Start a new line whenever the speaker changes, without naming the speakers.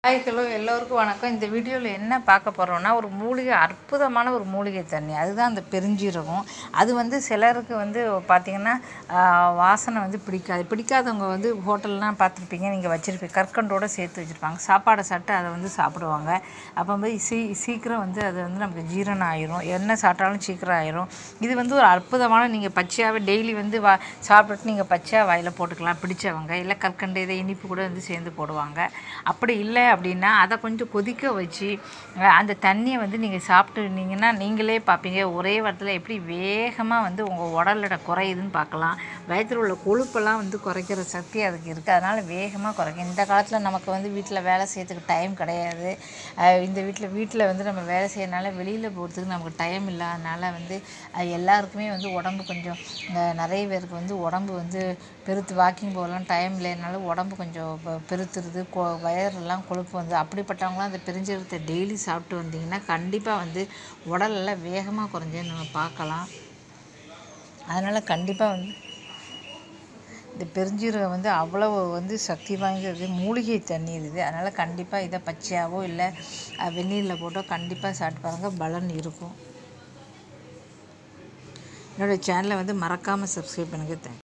hi hello எல்லோருக்கும் வணக்கம் இந்த வீடியோவில் என்ன பார்க்க போகிறோம்னா ஒரு மூலிகை அற்புதமான ஒரு மூலிகை தண்ணி அதுதான் அந்த பெருஞ்சீரகம் அது வந்து சிலருக்கு வந்து பார்த்திங்கன்னா ஆஹ், வாசனை வந்து பிடிக்காது பிடிக்காதவங்க வந்து ஹோட்டல்லாம் பார்த்துருப்பீங்க நீங்கள் வச்சுருப்பீங்க கற்கண்டோடு சேர்த்து வச்சுருப்பாங்க சாப்பாடை சாப்பிட்டு அதை வந்து சாப்பிடுவாங்க அப்போ வந்து சீ சீக்கிரம் வந்து அது வந்து நமக்கு ஜீரணம் ஆயிரும் என்ன சாப்பிட்டாலும் சீக்கிரம் ஆயிரும் இது வந்து ஒரு அற்புதமான நீங்கள் பச்சையாகவே டெய்லி வந்து வா சாப்பிட்டுட்டு நீங்கள் பச்சையாக வாயில் போட்டுக்கலாம் பிடிச்சவங்க இல்லை கற்கண்டு இதை இனிப்பு கூட வந்து சேர்ந்து போடுவாங்க அப்படி இல்லை அப்படின்னா அதை கொஞ்சம் கொதிக்க வச்சு அஹ், அந்த தண்ணியை வந்து நீங்கள் சாப்பிட்டுருந்தீங்கன்னா நீங்களே பார்ப்பீங்க ஒரே வாரத்தில் எப்படி வேகமாக வந்து உங்கள் உடலோட குறையுதுன்னு பார்க்கலாம் வயிற்றில் உள்ள கொழுப்பெல்லாம் வந்து குறைக்கிற சக்தி அதுக்கு இருக்குது அதனால் வேகமாக குறைக்கும் இந்த காலத்தில் நமக்கு வந்து வீட்டில் வேலை செய்யறதுக்கு டைம் கிடையாது அஹ், இந்த வீட்டில் வீட்டில் வந்து நம்ம வேலை செய்யறனால வெளியில் போகிறதுக்கு நமக்கு டைம் இல்லாதனால வந்து அஹ், எல்லாருக்குமே வந்து உடம்பு கொஞ்சம் அஹ், நிறைய பேருக்கு வந்து உடம்பு வந்து பெருத்து வாக்கிங் போகலாம் டைம் இல்லைனால உடம்பு கொஞ்சம் பெ- பெருத்துருது கொ வயரெல்லாம் கொழுப்பு வந்து அப்படிப்பட்டவங்களாம் அந்த பெருஞ்சீரகத்தை டெய்லி சாப்பிட்டு வந்தீங்கன்னா கண்டிப்பாக வந்து உடலெல்லாம் வேகமாக குறைஞ்சு நம்ம பார்க்கலாம் அதனால் கண்டிப்பாக வந்து இந்த பெருஞ்சீரகம் வந்து அவ்வளவு வந்து சக்தி வாய்ந்தது மூலிகை தண்ணீர் இது அதனால் கண்டிப்பாக இதை பச்சையாவோ இல்லை அஹ், வெந்நீரில் போட்டோ கண்டிப்பாக சாப்பிட்டு பாருங்கள் பலன் இருக்கும் என்னோடய சேனலை வந்து மறக்காமல் சப்ஸ்கிரைப் பண்ணுங்கள் தேங்க்ஸ்